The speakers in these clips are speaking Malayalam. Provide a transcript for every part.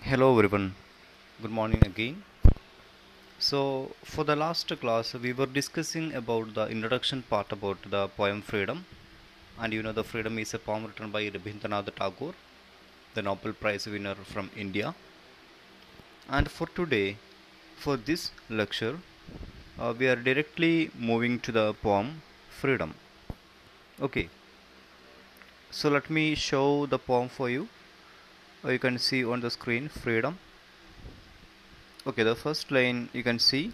Hello everyone, good morning again. So, for the last class, we were discussing about the introduction part about the poem Freedom, and you know, the Freedom is a poem written by Rabindranath Tagore, the Nobel Prize winner from India. And for today, for this lecture, uh, we are directly moving to the poem Freedom. Okay, so let me show the poem for you. Uh, you can see on the screen freedom okay the first line you can see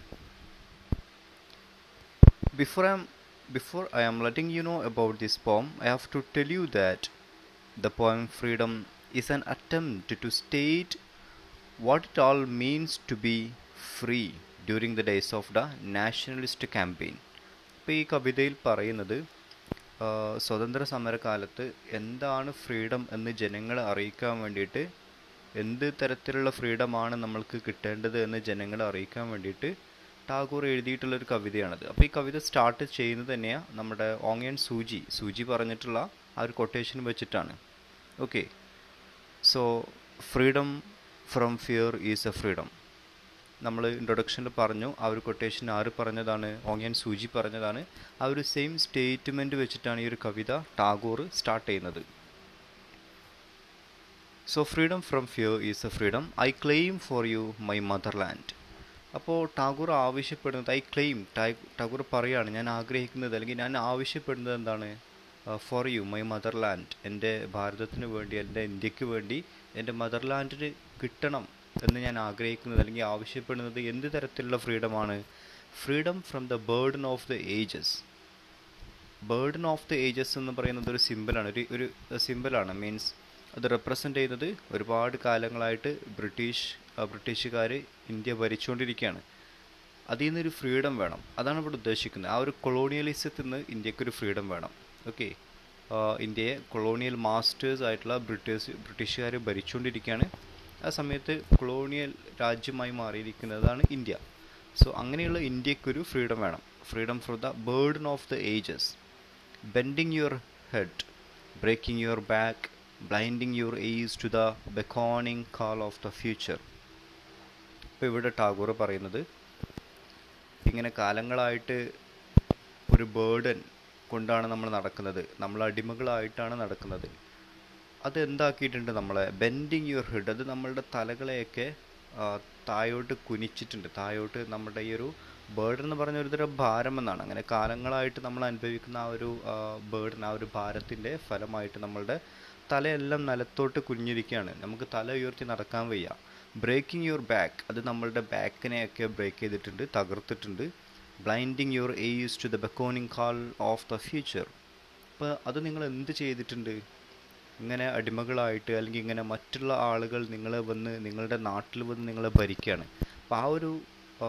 before i'm before i am letting you know about this poem i have to tell you that the poem freedom is an attempt to state what it all means to be free during the days of the nationalist campaign ഇപ്പോൾ ഈ കവിതയിൽ പറയുന്നത് ആ, സ്വതന്ത്ര സമരകാലത്ത് എന്താണ് ഫ്രീഡം എന്ന് ജനങ്ങളെ അറിയിക്കാൻ വേണ്ടിയിട്ട് എന്ത് തരത്തിലുള്ള ഫ്രീഡമാണ് നമ്മൾക്ക് കിട്ടേണ്ടത് എന്ന് ജനങ്ങളെ അറിയിക്കാൻ വേണ്ടിയിട്ട് ടാഗോർ എഴുതിയിട്ടുള്ള ഒരു കവിതയാണത് അപ്പോൾ ഈ കവിത സ്റ്റാർട്ട് ചെയ്യുന്നത് തന്നെയാണ് നമ്മുടെ ഓങ്ങയൻ സൂചി സൂചി പറഞ്ഞിട്ടുള്ള ആ ഒരു കൊട്ടേഷൻ വെച്ചിട്ടാണ് okay so freedom from fear is a freedom നമ്മൾ ഇൻട്രൊഡക്ഷനിൽ പറഞ്ഞു ആ ഒരു കൊട്ടേഷൻ ആര് പറഞ്ഞതാണ് ഓങ്ങയൻ സൂചി പറഞ്ഞതാണ് ആ ഒരു സെയിം സ്റ്റേറ്റ്മെൻറ്റ് വെച്ചിട്ടാണ് ഈ ഒരു കവിത ടാഗോർ സ്റ്റാർട്ട് ചെയ്യുന്നത് so freedom from fear is a freedom I claim for you my motherland അപ്പോൾ ടാഗോർ ആവശ്യപ്പെടുന്നത് ഐ ക്ലെയിം ടാഗോർ പറയാണ് ഞാൻ ആഗ്രഹിക്കുന്നത് അല്ലെങ്കിൽ ഞാൻ ആവശ്യപ്പെടുന്നത് എന്താണ് ഫോർ യു മൈ മദർലാൻഡ് എൻ്റെ ഭാരതത്തിന് വേണ്ടി എൻ്റെ ഇന്ത്യക്ക് വേണ്ടി എൻ്റെ മദർലാൻഡിന് കിട്ടണം എന്ന് ഞാൻ ആഗ്രഹിക്കുന്നത് അല്ലെങ്കിൽ ആവശ്യപ്പെടുന്നത് എന്ത് തരത്തിലുള്ള ഫ്രീഡമാണ് freedom from the burden of the ages burden of the ages എന്ന് പറയുന്നത് ഒരു സിമ്പിളാണ് ഒരു ഒരു സിമ്പിളാണ് മീൻസ് അത് റെപ്രസെൻ്റ് ചെയ്യുന്നത് ഒരുപാട് കാലങ്ങളായിട്ട് ബ്രിട്ടീഷ് ബ്രിട്ടീഷുകാർ ഇന്ത്യ ഭരിച്ചുകൊണ്ടിരിക്കുകയാണ് അതിൽ നിന്നൊരു ഫ്രീഡം വേണം അതാണ് ഇവിടെ ഉദ്ദേശിക്കുന്നത് ആ ഒരു കൊളോണിയലിസത്തിൽ നിന്ന് ഇന്ത്യക്കൊരു ഫ്രീഡം വേണം ഓക്കെ ഇന്ത്യയെ കൊളോണിയൽ മാസ്റ്റേഴ്സ് ആയിട്ടുള്ള ബ്രിട്ടീഷ് ബ്രിട്ടീഷുകാർ ഭരിച്ചുകൊണ്ടിരിക്കുകയാണ് ആ സമയത്ത് കൊളോണിയൽ രാജ്യമായി മാറിയിരിക്കുന്നതാണ് ഇന്ത്യ സോ അങ്ങനെയുള്ള ഇന്ത്യക്കൊരു ഫ്രീഡം വേണം freedom from the burden of the ages bending your head breaking your back blinding your eyes to the beckoning call of the future ഇപ്പോൾ ഇവിടെ ടാഗോർ പറയുന്നത് ഇങ്ങനെ കാലങ്ങളായിട്ട് ഒരു ബേർഡൻ കൊണ്ടാണ് നമ്മൾ നടക്കുന്നത് നമ്മൾ അടിമകളായിട്ടാണ് നടക്കുന്നത് അത് എന്താക്കിയിട്ടുണ്ട് നമ്മളെ ബെൻഡിങ് യുവർ ഹെഡ് അത് നമ്മളുടെ തലകളെയൊക്കെ ആ, താഴോട്ട് കുനിച്ചിട്ടുണ്ട് താഴോട്ട് നമ്മുടെ ഈ ഒരു ബേർഡൻ എന്ന് പറഞ്ഞ ഒരുതരം ഭാരം എന്നാണ് അങ്ങനെ കാലങ്ങളായിട്ട് നമ്മൾ അനുഭവിക്കുന്ന ആ ഒരു ബേർഡൻ ആ ഒരു ഭാരത്തിൻ്റെ ഫലമായിട്ട് നമ്മളുടെ തലയെല്ലാം നിലത്തോട്ട് കുനിഞ്ഞിരിക്കുകയാണ് നമുക്ക് തല ഉയർത്തി നടക്കാൻ വയ്യ ബ്രേക്കിംഗ് യുവർ ബാക്ക് അത് നമ്മളുടെ ബാക്കിനെയൊക്കെ ബ്രേക്ക് ചെയ്തിട്ടുണ്ട് തകർത്തിട്ടുണ്ട് blinding your eyes to the beckoning call of the future അപ്പോൾ അത് നിങ്ങൾ എന്ത് ചെയ്തിട്ടുണ്ട് ഇങ്ങനെ അടിമകളായിട്ട് അല്ലെങ്കിൽ ഇങ്ങനെ മറ്റുള്ള ആളുകൾ നിങ്ങളെ വന്ന് നിങ്ങളുടെ നാട്ടിൽ വന്ന് നിങ്ങളെ ഭരിക്കുകയാണ് അപ്പോൾ ആ ഒരു ആ,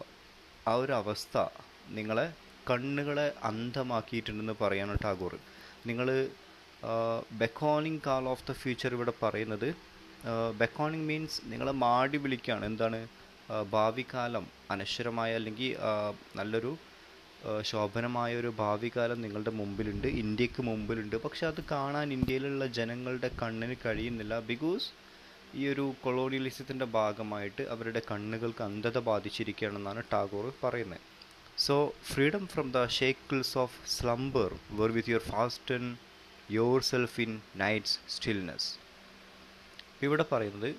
ആ ഒരു അവസ്ഥ നിങ്ങളെ കണ്ണുകളെ അന്ധമാക്കിയിട്ടുണ്ടെന്ന് പറയാണ് ടാഗോർ നിങ്ങൾ beckoning call of the future ഇവിടെ പറയുന്നത് ബെക്കോണിങ് മീൻസ് നിങ്ങളെ മാടി വിളിക്കുകയാണ് എന്താണ് ആ, ഭാവി കാലം അനശ്വരമായ അല്ലെങ്കിൽ ആ, നല്ലൊരു ആ, ശോഭനമായ ഒരു ഭാവി കാലം നിങ്ങളുടെ മുമ്പിലുണ്ട് ഇന്ത്യക്ക് മുമ്പിലുണ്ട് പക്ഷെ അത് കാണാൻ ഇന്ത്യയിലുള്ള ജനങ്ങളുടെ കണ്ണിന് കഴിയുന്നില്ല ബിക്കോസ് ഈ ഒരു കൊളോണിയലിസത്തിൻ്റെ ഭാഗമായിട്ട് അവരുടെ കണ്ണുകൾക്ക് അന്ധത ബാധിച്ചിരിക്കുകയാണെന്നാണ് ടാഗോർ പറയുന്നത് so freedom from the shackles of slumber wherewith your fast and your self in night's stillness ഇവിടെ പറയുന്നത്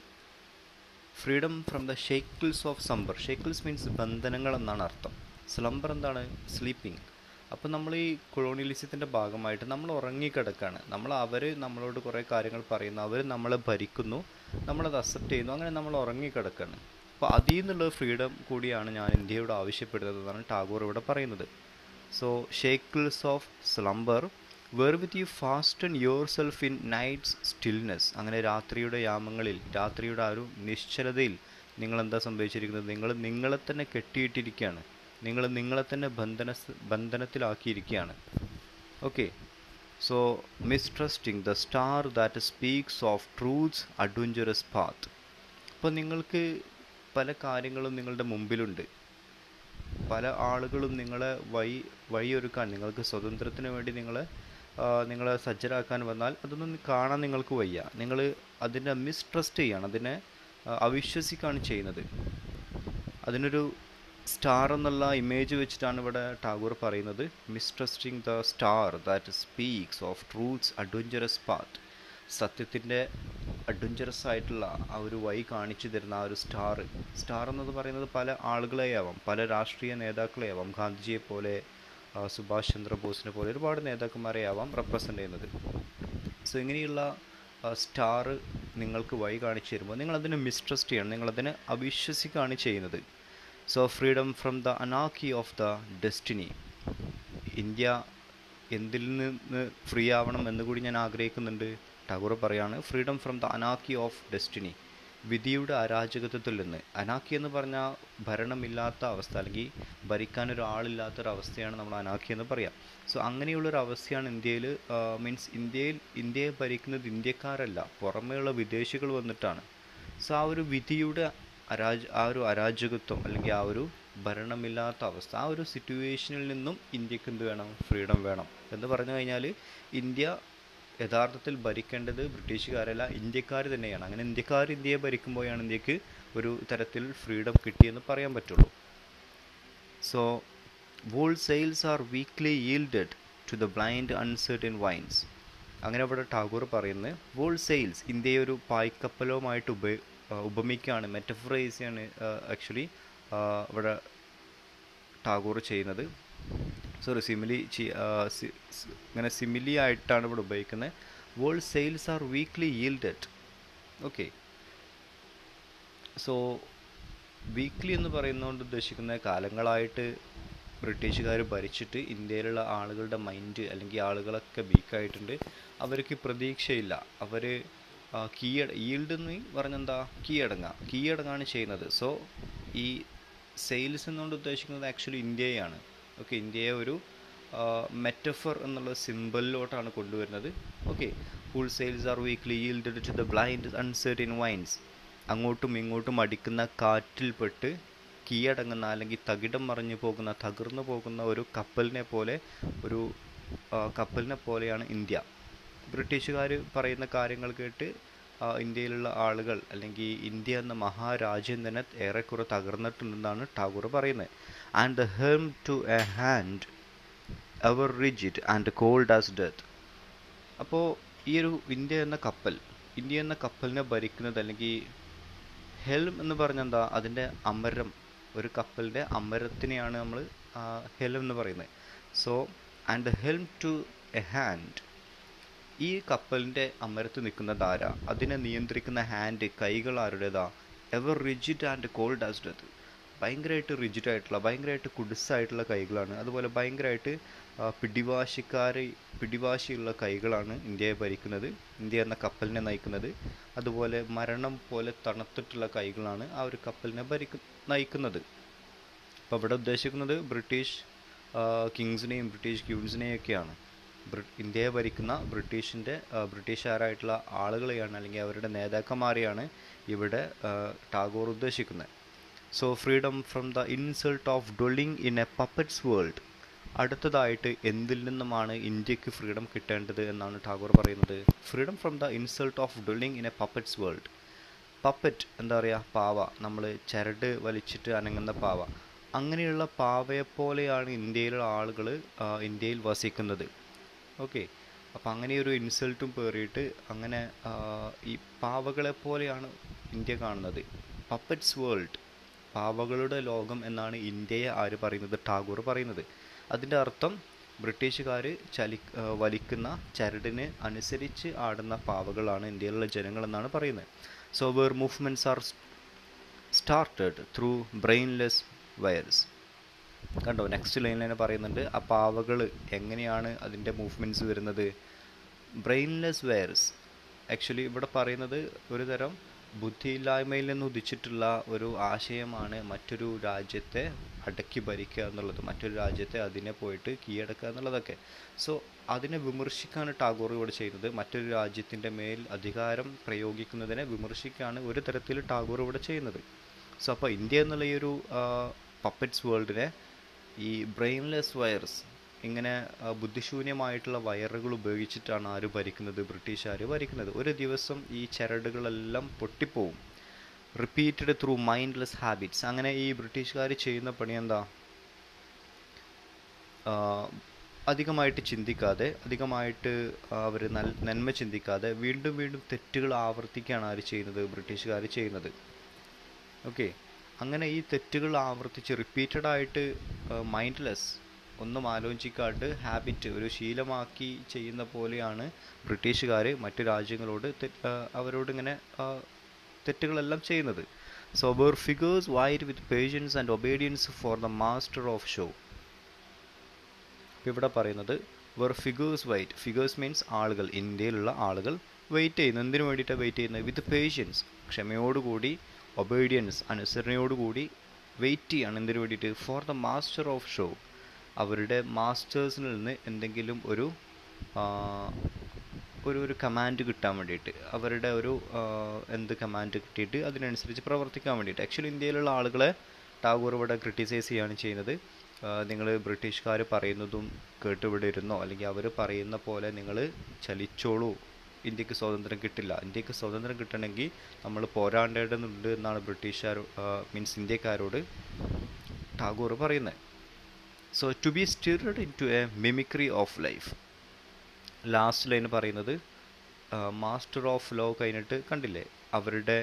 freedom from the shackles of slumber shackles means ബന്ധനങ്ങൾ എന്നാണ് അർത്ഥം സ്ലംബർ എന്താണ് സ്ലീപ്പിംഗ് അപ്പോൾ നമ്മൾ ഈ കൊളോണിയലിസത്തിൻ്റെ ഭാഗമായിട്ട് നമ്മൾ ഉറങ്ങിക്കിടക്കാണ് നമ്മൾ അവർ നമ്മളോട് കുറേ കാര്യങ്ങൾ പറയുന്നു അവർ നമ്മളെ ഭരിക്കുന്നു നമ്മളത് അക്സെപ്റ്റ് ചെയ്യുന്നു അങ്ങനെ നമ്മൾ ഉറങ്ങിക്കിടക്കാണ് അപ്പോൾ അതിൽ നിന്നുള്ള ഫ്രീഡം കൂടിയാണ് ഞാൻ ഇന്ത്യയോട് ആവശ്യപ്പെടുന്നതെന്നാണ് ടാഗോർ ഇവിടെ പറയുന്നത് so shackles of slumber wherewith you fast and your self in night's stillness അങ്ങനെ രാത്രിയുടെ യാമങ്ങളിൽ രാത്രിയുടെ ആ ഒരു നിശ്ചലതയിൽ നിങ്ങൾ എന്താ സംഭവിച്ചിരിക്കുന്നത് നിങ്ങൾ നിങ്ങളെ തന്നെ കെട്ടിയിട്ടിരിക്കുകയാണ് നിങ്ങൾ നിങ്ങളെ തന്നെ ബന്ധന ബന്ധനത്തിലാക്കിയിരിക്കുകയാണ് okay so mistrusting the star that speaks of truth's adventurous path അപ്പോൾ നിങ്ങൾക്ക് പല കാര്യങ്ങളും നിങ്ങളുടെ മുമ്പിലുണ്ട് പല ആളുകളും നിങ്ങളെ വഴി വഴിയൊരുക്കാൻ നിങ്ങൾക്ക് സ്വതന്ത്രത്തിന് വേണ്ടി നിങ്ങളെ ആ, നിങ്ങളെ സജ്ജരാക്കാൻ വന്നാൽ അതൊന്നും കാണാൻ നിങ്ങൾക്ക് വയ്യ നിങ്ങൾ അതിനെ മിസ്ട്രസ്റ്റ് ചെയ്യാണ് അതിനെ ആ, അവിശ്വസിക്കുകയാണ് ചെയ്യുന്നത് അതിനൊരു സ്റ്റാർ എന്നുള്ള ഇമേജ് വെച്ചിട്ടാണ് ഇവിടെ ടാഗോർ പറയുന്നത് mistrusting the star that speaks of truth's adventurous path സത്യത്തിൻ്റെ അഡ്വഞ്ചറസ് ആയിട്ടുള്ള ആ ഒരു വഴി കാണിച്ചു തരുന്ന ആ ഒരു സ്റ്റാർ സ്റ്റാർ എന്നത് പറയുന്നത് പല ആളുകളെയാവാം പല രാഷ്ട്രീയ നേതാക്കളെയാവാം ഗാന്ധിജിയെ പോലെ ആ, സുഭാഷ് ചന്ദ്രബോസിനെ പോലെ ഒരുപാട് നേതാക്കന്മാരെ ആവാം റെപ്രസെൻ്റ് ചെയ്യുന്നത് സോ ഇങ്ങനെയുള്ള സ്റ്റാർ നിങ്ങൾക്ക് വഴി കാണിച്ചു തരുമ്പോൾ നിങ്ങളതിനെ മിസ്ട്രസ്റ്റ് ചെയ്യണം നിങ്ങളതിനെ അവിശ്വസിക്കുകയാണ് ചെയ്യുന്നത് സോ ഫ്രീഡം ഫ്രം ദ അനാക്കി ഓഫ് ദ ഡെസ്റ്റിനി ഇന്ത്യ എന്തിൽ നിന്ന് ഫ്രീ ആവണം എന്ന് കൂടി ഞാൻ ആഗ്രഹിക്കുന്നുണ്ട് ടാഗോർ പറയാണ് ഫ്രീഡം ഫ്രം ദ അനാക്കി ഓഫ് ഡെസ്റ്റിനി വിധിയുടെ അരാജകത്വത്തിൽ നിന്ന് അനാക്കി എന്ന് പറഞ്ഞാൽ ഭരണമില്ലാത്ത അവസ്ഥ അല്ലെങ്കിൽ ഭരിക്കാൻ ഒരാളില്ലാത്തൊരു അവസ്ഥയാണ് നമ്മൾ അനാക്കി എന്ന് പറയാം സോ അങ്ങനെയുള്ളൊരു അവസ്ഥയാണ് ഇന്ത്യയിൽ മീൻസ് ഇന്ത്യയിൽ ഇന്ത്യയെ ഭരിക്കുന്നത് ഇന്ത്യക്കാരല്ല പുറമേയുള്ള വിദേശികൾ വന്നിട്ടാണ് സോ ആ ഒരു വിധിയുടെ അരാജ ആ ഒരു അരാജകത്വം അല്ലെങ്കിൽ ആ ഒരു ഭരണമില്ലാത്ത അവസ്ഥ ആ ഒരു സിറ്റുവേഷനിൽ നിന്നും ഇന്ത്യക്ക് എന്ത് വേണം ഫ്രീഡം വേണം എന്ന് പറഞ്ഞു കഴിഞ്ഞാൽ ഇന്ത്യ യഥാർത്ഥത്തിൽ ഭരിക്കേണ്ടത് ബ്രിട്ടീഷുകാരല്ല ഇന്ത്യക്കാർ തന്നെയാണ് അങ്ങനെ ഇന്ത്യക്കാർ ഇന്ത്യയെ ഭരിക്കുമ്പോഴാണ് ഇന്ത്യക്ക് ഒരു തരത്തിൽ ഫ്രീഡം കിട്ടിയെന്ന് പറയാൻ പറ്റുള്ളൂ so whole sails are weakly yielded to the blind uncertain winds അങ്ങനെ ഇവിടെ ടാഗോർ പറയുന്നത് വോൾ സെയിൽസ് ഇന്ത്യയെ ഒരു പായ്ക്കപ്പലുമായിട്ട് ഉപ ആ, ഉപമിക്കുകയാണ് മെറ്റഫറൈസ് ചെയ്യാണ് ആക്ച്വലി ഇവിടെ ടാഗോർ ചെയ്യുന്നത് സോറി സിമിലി ഇങ്ങനെ സിമിലി ആയിട്ടാണ് ഇവിടെ ഉപയോഗിക്കുന്നത് whole sails are weakly yielded okay so weakly എന്ന് പറയുന്നതുകൊണ്ട് ഉദ്ദേശിക്കുന്ന കാലങ്ങളായിട്ട് ബ്രിട്ടീഷുകാർ ഭരിച്ചിട്ട് ഇന്ത്യയിലുള്ള ആളുകളുടെ മൈൻഡ് അല്ലെങ്കിൽ ആളുകളൊക്കെ വീക്കായിട്ടുണ്ട് അവർക്ക് പ്രതീക്ഷയില്ല അവർ കീയട ഈൽഡ് എന്ന് പറഞ്ഞെന്താ കീഴടങ്ങുക കീഴടങ്ങാണ് ചെയ്യുന്നത് സോ ഈ സെയിൽസ് എന്നുകൊണ്ട് ഉദ്ദേശിക്കുന്നത് ആക്ച്വലി ഇന്ത്യയാണ് ഓക്കെ ഇന്ത്യയെ ഒരു മെറ്റഫർ എന്നുള്ള സിമ്പിളിലോട്ടാണ് കൊണ്ടുവരുന്നത് okay full sails are weakly yielded to the blind uncertain winds അങ്ങോട്ടും ഇങ്ങോട്ടും അടിക്കുന്ന കാറ്റിൽപ്പെട്ട് കീഴടങ്ങുന്ന അല്ലെങ്കിൽ തകിടം മറിഞ്ഞു പോകുന്ന തകർന്നു പോകുന്ന ഒരു കപ്പലിനെ പോലെ ഒരു ആ, കപ്പലിനെ പോലെയാണ് ഇന്ത്യ ബ്രിട്ടീഷുകാർ പറയുന്ന കാര്യങ്ങൾ കേട്ട് ആ, ഇന്ത്യയിലുള്ള ആളുകൾ അല്ലെങ്കിൽ ഇന്ത്യ എന്ന മഹാരാജ്യം തന്നെ ഏറെക്കുറെ തകർന്നിട്ടുണ്ടെന്നാണ് ടാഗോർ പറയുന്നത് and the helm to a hand ever rigid and cold as death അപ്പോൾ ഈ ഒരു ഇന്ത്യ എന്ന കപ്പൽ ഇന്ത്യ എന്ന കപ്പലിനെ ഭരിക്കുന്നത് അല്ലെങ്കിൽ ഹെൽം എന്ന് പറഞ്ഞാൽ എന്താ അതിൻ്റെ അമരം ഒരു കപ്പലിൻ്റെ അമരത്തിനെയാണ് നമ്മൾ ഹെൽം എന്ന് പറയുന്നത് so and helm to a hand ഈ കപ്പലിൻ്റെ അമരത്ത് നിൽക്കുന്ന ധാര അതിനെ നിയന്ത്രിക്കുന്ന ഹാൻഡ് കൈകൾ ആരുടേതാ ever rigid and cold as death ഭയങ്കരമായിട്ട് റിജിഡ് ആയിട്ടുള്ള ഭയങ്കരമായിട്ട് കുടിസായിട്ടുള്ള കൈകളാണ് അതുപോലെ ഭയങ്കരമായിട്ട് ആ, പിടിവാശിക്കാര് പിടിവാശിയുള്ള കൈകളാണ് ഇന്ത്യയെ ഭരിക്കുന്നത് ഇന്ത്യ എന്ന കപ്പലിനെ നയിക്കുന്നത് അതുപോലെ മരണം പോലെ തണുത്തിട്ടുള്ള കൈകളാണ് ആ ഒരു കപ്പലിനെ ഭരിക്കു നയിക്കുന്നത് അപ്പോൾ ഇവിടെ ഉദ്ദേശിക്കുന്നത് ബ്രിട്ടീഷ് കിങ്സിനെയും ബ്രിട്ടീഷ് ക്യൂൻസിനെയും ഒക്കെയാണ് ബ്രി- ഇന്ത്യയെ ഭരിക്കുന്ന ബ്രിട്ടീഷിൻ്റെ ബ്രിട്ടീഷുകാരായിട്ടുള്ള ആളുകളെയാണ് അല്ലെങ്കിൽ അവരുടെ നേതാക്കന്മാരെയാണ് ഇവിടെ ആ, ടാഗോർ ഉദ്ദേശിക്കുന്നത് so freedom from the insult of dwelling in a puppet's world അടുത്തതായിട്ട് എന്തിൽ നിന്നുമാണ് ഇന്ത്യക്ക് ഫ്രീഡം കിട്ടേണ്ടത് എന്നാണ് ടാഗോർ പറയുന്നത് freedom from the insult of dwelling in a puppet's world puppet എന്താ പറയുക പാവ നമ്മൾ ചരട് വലിച്ചിട്ട് അനങ്ങുന്ന പാവ അങ്ങനെയുള്ള പാവയെപ്പോലെയാണ് ഇന്ത്യയിലുള്ള ആളുകൾ ഇന്ത്യയിൽ വസിക്കുന്നത് ഓക്കെ അപ്പോൾ അങ്ങനെ ഒരു ഇൻസൾട്ടും പേറിയിട്ട് അങ്ങനെ ആ, ഈ പാവകളെ പോലെയാണ് ഇന്ത്യ കാണുന്നത് പപ്പറ്റ്സ് വേൾഡ് പാവകളുടെ ലോകം എന്നാണ് ഇന്ത്യയെ ആര് പറയുന്നത് ടാഗോർ പറയുന്നത് അതിൻ്റെ അർത്ഥം ബ്രിട്ടീഷുകാർ ചലി ആ, വലിക്കുന്ന ചരടിന് അനുസരിച്ച് ആടുന്ന പാവകളാണ് ഇന്ത്യയിലുള്ള ജനങ്ങളെന്നാണ് പറയുന്നത് so where movements are started through brainless wires കണ്ടോ നെക്സ്റ്റ് ലൈനിൽ തന്നെ പറയുന്നുണ്ട് ആ പാവകൾ എങ്ങനെയാണ് അതിൻ്റെ മൂവ്മെൻറ്റ്സ് വരുന്നത് ബ്രെയിൻലെസ് വയർസ് ആക്ച്വലി ഇവിടെ പറയുന്നത് ഒരു തരം ബുദ്ധിയില്ലായ്മയിൽ നിന്ന് ഉദിച്ചിട്ടുള്ള ഒരു ആശയമാണ് മറ്റൊരു രാജ്യത്തെ അടക്കി ഭരിക്കുക എന്നുള്ളത് മറ്റൊരു രാജ്യത്തെ അതിനെ പോയിട്ട് കീഴടക്കുക എന്നുള്ളതൊക്കെ സോ അതിനെ വിമർശിക്കാണ് ടാഗോർ ഇവിടെ ചെയ്യുന്നത് മറ്റൊരു രാജ്യത്തിൻ്റെ മേൽ അധികാരം പ്രയോഗിക്കുന്നതിനെ വിമർശിക്കുകയാണ് ഒരു തരത്തിൽ ടാഗോർ ഇവിടെ ചെയ്യുന്നത് സോ അപ്പോൾ ഇന്ത്യ എന്നുള്ള ഈ ഒരു പപ്പറ്റ്സ് വേൾഡിനെ ഈ ബ്രെയിൻലെസ് വയർസ് ഇങ്ങനെ ആ, ബുദ്ധിശൂന്യമായിട്ടുള്ള വയറുകൾ ഉപയോഗിച്ചിട്ടാണ് ആര് ഭരിക്കുന്നത് ബ്രിട്ടീഷുകാർ ഭരിക്കുന്നത് ഒരു ദിവസം ഈ ചരടുകളെല്ലാം പൊട്ടിപ്പോവും റിപ്പീറ്റഡ് ത്രൂ മൈൻഡ്ലെസ് ഹാബിറ്റ്സ് അങ്ങനെ ഈ ബ്രിട്ടീഷുകാർ ചെയ്യുന്ന പണി എന്താ അധികമായിട്ട് ചിന്തിക്കാതെ അധികമായിട്ട് അവർ നന്മ ചിന്തിക്കാതെ വീണ്ടും വീണ്ടും തെറ്റുകൾ ആവർത്തിക്കുകയാണ് ആര് ചെയ്യുന്നത് ബ്രിട്ടീഷുകാർ ചെയ്യുന്നത് ഓക്കെ അങ്ങനെ ഈ തെറ്റുകൾ ആവർത്തിച്ച് റിപ്പീറ്റഡ് ആയിട്ട് മൈൻഡ്ലെസ് ഒന്നും ആലോചിക്കാണ്ട് ഹാബിറ്റ് ഒരു ശീലമാക്കി ചെയ്യുന്ന പോലെയാണ് ബ്രിട്ടീഷുകാർ മറ്റു രാജ്യങ്ങളോട് അവരോട് ഇങ്ങനെ തെറ്റുകളെല്ലാം ചെയ്യുന്നത് so where figures wait with patience and obedience for the master of show ഇവിടെ പറയുന്നത് where figures wait figures means ആളുകൾ ഇന്ത്യയിലുള്ള ആളുകൾ വെയിറ്റ് ചെയ്യുന്നു എന്തിനു വേണ്ടിയിട്ടാണ് വെയിറ്റ് ചെയ്യുന്നത് വിത്ത് പേഷ്യൻസ് ക്ഷമയോടുകൂടി ഒബീഡിയൻസ് അനുസരണയോടുകൂടി വെയിറ്റ് ചെയ്യാണ് എന്തിനു വേണ്ടിയിട്ട് for the master of show അവരുടെ മാസ്റ്റേഴ്സിൽ നിന്ന് എന്തെങ്കിലും ഒരു ഒരു ഒരു കമാൻഡ് കിട്ടാൻ വേണ്ടിയിട്ട് അവരുടെ ഒരു എന്ത് കമാൻഡ് കിട്ടിയിട്ട് അതിനനുസരിച്ച് പ്രവർത്തിക്കാൻ വേണ്ടിയിട്ട് ആക്ച്വലി ഇന്ത്യയിലുള്ള ആളുകളെ ടാഗോർ ഇവിടെ ക്രിട്ടിസൈസ് ചെയ്യുകയാണ് ചെയ്യുന്നത് നിങ്ങൾ ബ്രിട്ടീഷുകാർ പറയുന്നതും കേട്ടിവിടെ ഇരുന്നോ അല്ലെങ്കിൽ അവർ പറയുന്ന പോലെ നിങ്ങൾ ചലിച്ചോളൂ ഇന്ത്യക്ക് സ്വാതന്ത്ര്യം കിട്ടില്ല ഇന്ത്യക്ക് സ്വാതന്ത്ര്യം കിട്ടണമെങ്കിൽ നമ്മൾ പോരാടേണ്ടതുണ്ട് എന്നാണ് ബ്രിട്ടീഷുകാർ മീൻസ് ഇന്ത്യക്കാരോട് ടാഗോർ പറയുന്നത് so to be stirred into a mimicry of life last line പറയുന്നത് മാസ്റ്റർ ഓഫ് ലോ കഴിഞ്ഞിട്ട് കണ്ടില്ലേ അവരുടെ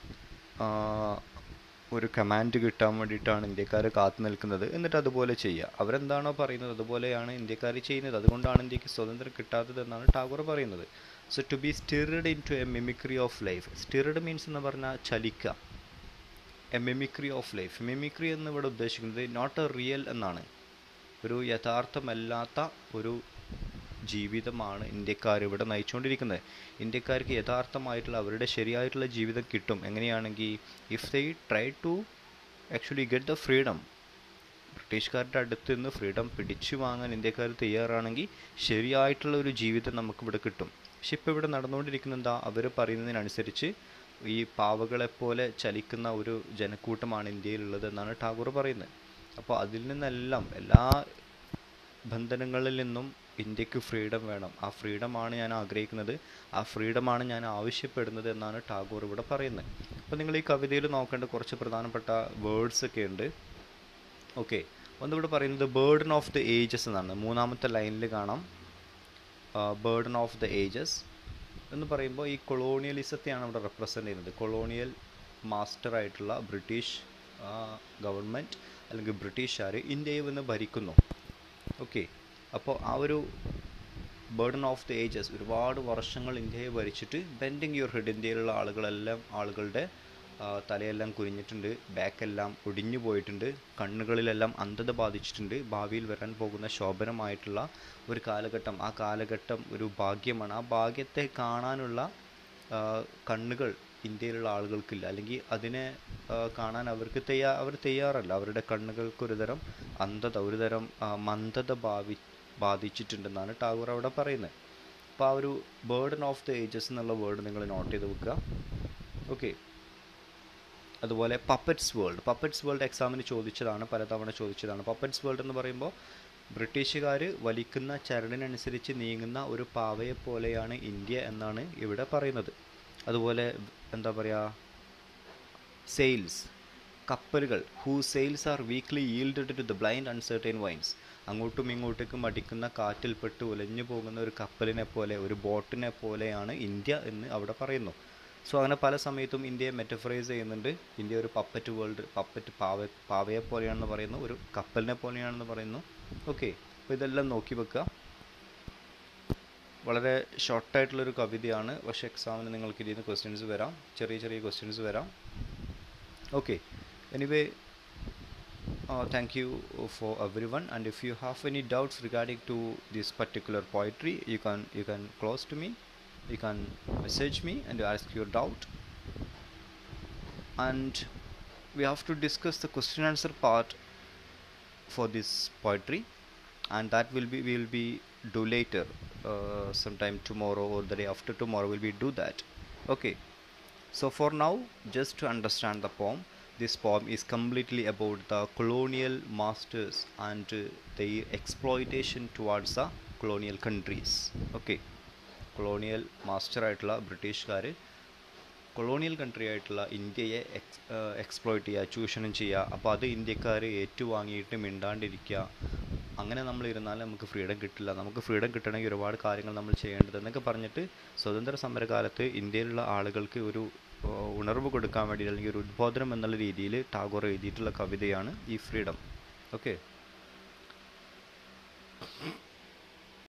ഒരു കമാൻഡ് കിട്ടാൻ വേണ്ടിയിട്ടാണ് ഇന്ത്യക്കാർ കാത്തു നിൽക്കുന്നത് എന്നിട്ട് അതുപോലെ ചെയ്യുക അവരെന്താണോ പറയുന്നത് അതുപോലെയാണ് ഇന്ത്യക്കാർ ചെയ്യുന്നത് അതുകൊണ്ടാണ് ഇന്ത്യക്ക് സ്വാതന്ത്ര്യം കിട്ടാത്തത് എന്നാണ് ടാഗോർ പറയുന്നത് so to be stirred into a mimicry of life stirred means എന്ന് പറഞ്ഞാൽ ചലിക്കുക a mimicry of life mimicry എന്ന് ഇവിടെ ഉദ്ദേശിക്കുന്നത് നോട്ട് എ റിയൽ എന്നാണ് ഒരു യഥാർത്ഥമല്ലാത്ത ഒരു ജീവിതമാണ് ഇന്ത്യക്കാർ ഇവിടെ നയിച്ചുകൊണ്ടിരിക്കുന്നത് ഇന്ത്യക്കാർക്ക് യഥാർത്ഥമായിട്ടുള്ള അവരുടെ ശരിയായിട്ടുള്ള ജീവിതം കിട്ടും എങ്ങനെയാണെങ്കിൽ if they try to actually get the freedom ബ്രിട്ടീഷുകാരുടെ അടുത്ത് നിന്ന് ഫ്രീഡം പിടിച്ചു വാങ്ങാൻ ഇന്ത്യക്കാർ തയ്യാറാണെങ്കിൽ ശരിയായിട്ടുള്ള ഒരു ജീവിതം നമുക്കിവിടെ കിട്ടും പക്ഷെ ഇപ്പോൾ ഇവിടെ നടന്നുകൊണ്ടിരിക്കുന്ന എന്താ അവർ പറയുന്നതിനനുസരിച്ച് ഈ പാവകളെപ്പോലെ ചലിക്കുന്ന ഒരു ജനക്കൂട്ടമാണ് ഇന്ത്യയിലുള്ളത് എന്നാണ് ടാഗോർ പറയുന്നത് അപ്പോൾ അതിൽ നിന്നെല്ലാം എല്ലാ ബന്ധനങ്ങളിൽ നിന്നും ഇന്ത്യക്ക് ഫ്രീഡം വേണം ആ ഫ്രീഡമാണ് ഞാൻ ആഗ്രഹിക്കുന്നത് ആ ഫ്രീഡമാണ് ഞാൻ ആവശ്യപ്പെടുന്നത് എന്നാണ് ടാഗോർ ഇവിടെ പറയുന്നത് അപ്പോൾ നിങ്ങൾ ഈ കവിതയിൽ നോക്കേണ്ട കുറച്ച് പ്രധാനപ്പെട്ട വേർഡ്സ് ഒക്കെ ഉണ്ട് ഓക്കെ ഒന്നിവിടെ പറയുന്നത് ബേർഡൻ ഓഫ് ദ ഏജസ് എന്നാണ് മൂന്നാമത്തെ ലൈനിൽ കാണാം ബേർഡൻ ഓഫ് ദ ഏജസ് എന്ന് പറയുമ്പോൾ ഈ കൊളോണിയലിസത്തെയാണ് ഇവിടെ റെപ്രസെൻ്റ് ചെയ്യുന്നത് കൊളോണിയൽ മാസ്റ്റർ ആയിട്ടുള്ള ബ്രിട്ടീഷ് ഗവൺമെൻറ് അല്ലെങ്കിൽ ബ്രിട്ടീഷുകാർ ഇന്ത്യയെ വന്ന് ഭരിക്കുന്നു ഓക്കെ അപ്പോൾ ആ ഒരു ബേർഡൻ ഓഫ് ദി ഏജസ് ഒരുപാട് വർഷങ്ങൾ ഇന്ത്യയെ ഭരിച്ചിട്ട് ബെൻഡിങ് യുവർ ഹെഡ് ഇന്ത്യയിലുള്ള ആളുകളെല്ലാം ആളുകളുടെ തലയെല്ലാം കുനിഞ്ഞിട്ടുണ്ട് ബാക്കെല്ലാം ഒടിഞ്ഞു പോയിട്ടുണ്ട് കണ്ണുകളിലെല്ലാം അന്ധത ബാധിച്ചിട്ടുണ്ട് ഭാവിയിൽ വരാൻ പോകുന്ന ശോഭനമായിട്ടുള്ള ഒരു കാലഘട്ടം ആ കാലഘട്ടം ഒരു ഭാഗ്യമാണ് ആ ഭാഗ്യത്തെ കാണാനുള്ള കണ്ണുകൾ ഇന്ത്യയിലുള്ള ആളുകൾക്കില്ല അല്ലെങ്കിൽ അതിനെ കാണാൻ അവർക്ക് തയ്യാ അവർ തയ്യാറല്ല അവരുടെ കണ്ണുകൾക്ക് ഒരുതരം അന്ധത ഒരുതരം മന്ദത ഭാവി ബാധിച്ചിട്ടുണ്ടെന്നാണ് ടാഗോർ അവിടെ പറയുന്നത് അപ്പോൾ ആ ഒരു ബേർഡൻ ഓഫ് ദ ഏജസ് എന്നുള്ള വേർഡ് നിങ്ങൾ നോട്ട് ചെയ്ത് വെക്കുക ഓക്കെ അതുപോലെ പപ്പറ്റ്സ് വേൾഡ് പപ്പറ്റ്സ് വേൾഡ് എക്സാമിന് ചോദിച്ചതാണ് പലതവണ ചോദിച്ചതാണ് പപ്പറ്റ്സ് വേൾഡ് എന്ന് പറയുമ്പോൾ ബ്രിട്ടീഷുകാർ വലിക്കുന്ന ചരടിനനുസരിച്ച് നീങ്ങുന്ന ഒരു പാവയെ പോലെയാണ് ഇന്ത്യ എന്നാണ് ഇവിടെ പറയുന്നത് അതുപോലെ എന്താ പറയുക സെയിൽസ് കപ്പലുകൾ who sails are weakly yielded to the blind uncertain winds അങ്ങോട്ടും ഇങ്ങോട്ടേക്കും അടിക്കുന്ന കാറ്റിൽപ്പെട്ട് ഉലഞ്ഞു പോകുന്ന ഒരു കപ്പലിനെ പോലെ ഒരു ബോട്ടിനെ പോലെയാണ് ഇന്ത്യ എന്ന് അവിടെ പറയുന്നു സോ അങ്ങനെ പല സമയത്തും ഇന്ത്യയെ മെറ്റഫറൈസ് ചെയ്യുന്നുണ്ട് ഇന്ത്യ ഒരു പപ്പറ്റ് വേൾഡ് പപ്പറ്റ് പാവ പാവയെ പോലെയാണെന്ന് പറയുന്നു ഒരു കപ്പലിനെ പോലെയാണെന്ന് പറയുന്നു ഓക്കെ അപ്പോൾ ഇതെല്ലാം നോക്കി വെക്കുക വളരെ ഷോർട്ടായിട്ടുള്ളൊരു കവിതയാണ് പക്ഷേ എക്സാമിന് നിങ്ങൾക്ക് ഇതിൽ നിന്ന് ക്വസ്റ്റ്യൻസ് വരാം ചെറിയ ചെറിയ ക്വസ്റ്റ്യൻസ് വരാം okay anyway thank you for everyone and if you have any doubts regarding to this particular poetry you can you can close to me you can message me and ask your doubt and we have to discuss the question answer part for this poetry and that will be will be do later uh, sometime tomorrow or the day after tomorrow will be do that okay so for now just to understand the poem this poem is completely about the colonial masters and uh, their exploitation towards the colonial countries okay colonial master ആയിട്ടുള്ള ബ്രിട്ടീഷുകാർ കൊളോണിയൽ കൺട്രി ആയിട്ടുള്ള ഇന്ത്യയെ എക്സ് എക്സ്പ്ലോയിറ്റ് ചെയ്യുക ചൂഷണം ചെയ്യുക അപ്പോൾ അത് ഇന്ത്യക്കാർ ഏറ്റുവാങ്ങിയിട്ട് മിണ്ടാണ്ടിരിക്കുക അങ്ങനെ നമ്മൾ ഇരുന്നാൽ നമുക്ക് ഫ്രീഡം കിട്ടില്ല നമുക്ക് ഫ്രീഡം കിട്ടണമെങ്കിൽ ഒരുപാട് കാര്യങ്ങൾ നമ്മൾ ചെയ്യേണ്ടത് എന്നൊക്കെ പറഞ്ഞിട്ട് സ്വതന്ത്ര സമരകാലത്ത് ഇന്ത്യയിലുള്ള ആളുകൾക്ക് ഒരു ഏഹ്, ഉണർവ് കൊടുക്കാൻ വേണ്ടി അല്ലെങ്കിൽ ഒരു ഉദ്ബോധനം എന്നുള്ള രീതിയിൽ ടാഗോർ എഴുതിയിട്ടുള്ള കവിതയാണ് ഈ ഫ്രീഡം ഓക്കെ